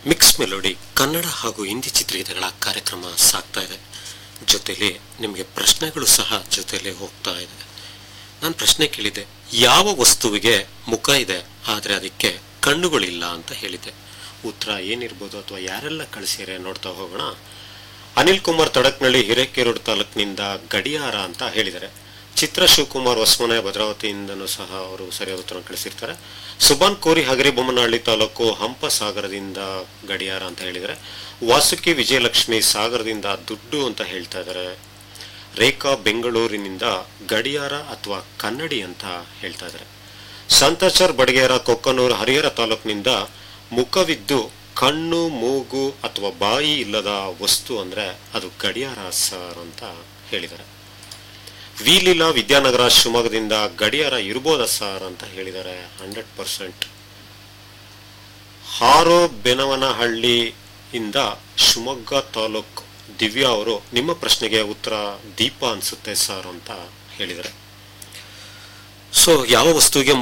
mix melody Kannada ಹಾಗೂ ಹಿಂದಿ ಚಿತ್ರಗೀತೆಗಳ ಕಾರ್ಯಕ್ರಮ ಸಾಗ್ತಾ ಇದೆ ಜೊತೆಲಿ ನಿಮಗೆ ಪ್ರಶ್ನೆಗಳು ಸಹ ಜೊತೆಲಿ ಹೋಗ್ತಾ ಇದೆ ನಾನು ಪ್ರಶ್ನೆ ಕೇಳಿದೆ ಯಾವ ವಸ್ತುವಿಗೆ ಮುಖ ಇದೆ ಆದರೆ ಅದಕ್ಕೆ ಕಣ್ಣುಗಳಿಲ್ಲ ಅಂತ ಹೇಳಿದೆ ಉತ್ತರ ಏನಿರ್ಬೋದು ಅಥವಾ ಯಾರೆಲ್ಲ ಕಳಿಸಿರೆ ನೋಡ್ತಾ ಹೋಗೋಣ ಅನಿಲ್ ಕುಮಾರ್ ತಡಕ್ನಳ್ಳಿ ಹಿರೇಕೆರೂರು ತಾಲೂಕಿನಿಂದ ಗಡಿಯಾರ ಅಂತ ಹೇಳಿದ್ದಾರೆ ಚಿತ್ರ ಶಿವಕುಮಾರ್ ಹೊಸಮನೆ ಭದ್ರಾವತಿಯಿಂದನೂ ಸಹ ಅವರು ಸರಿಯಾದ ಉತ್ತರ ಕಳಿಸಿರ್ತಾರೆ ಸುಬಾನ್ ಕೋರಿ ಹಗರಿಬೊಮ್ಮನಹಳ್ಳಿ ತಾಲೂಕು ಹಂಪ ಸಾಗರದಿಂದ ಗಡಿಯಾರ ಅಂತ ಹೇಳಿದರೆ ವಾಸುಕಿ ವಿಜಯಲಕ್ಷ್ಮಿ ಸಾಗರದಿಂದ ದುಡ್ಡು ಅಂತ ಹೇಳ್ತಾ ಇದ್ದಾರೆ ರೇಖಾ ಬೆಂಗಳೂರಿನಿಂದ ಗಡಿಯಾರ ಅಥವಾ ಕನ್ನಡಿ ಅಂತ ಹೇಳ್ತಾ ಇದ್ದಾರೆ ಸಂತಚರ್ ಬಡಗೇರ ಕೊಕ್ಕನೂರು ಹರಿಹರ ತಾಲೂಕಿನಿಂದ ಮುಖವಿದ್ದು ಕಣ್ಣು ಮೂಗು ಅಥವಾ ಬಾಯಿ ಇಲ್ಲದ ವಸ್ತು ಅಂದ್ರೆ ಅದು ಗಡಿಯಾರ ಸರ್ ಅಂತ ಹೇಳಿದ್ದಾರೆ ವಿಲೀಲಾ ವಿದ್ಯಾನಗರ ಶಿವಮೊಗ್ಗದಿಂದ ಗಡಿಯಾರ ಇರ್ಬೋದಾ ಸರ್ ಅಂತ ಹೇಳಿದ್ದಾರೆ ಹಂಡ್ರೆಡ್ ಪರ್ಸೆಂಟ್ ಹಾರೋ ಬೆನವನಹಳ್ಳಿಯಿಂದ ಶಿವಮೊಗ್ಗ ತಾಲೂಕು ದಿವ್ಯಾ ಅವರು ನಿಮ್ಮ ಪ್ರಶ್ನೆಗೆ ಉತ್ತರ ದೀಪ ಅನ್ಸುತ್ತೆ ಸರ್ ಅಂತ ಹೇಳಿದ್ದಾರೆ ಸೊ ಯಾವ ವಸ್ತುವಿಗೆ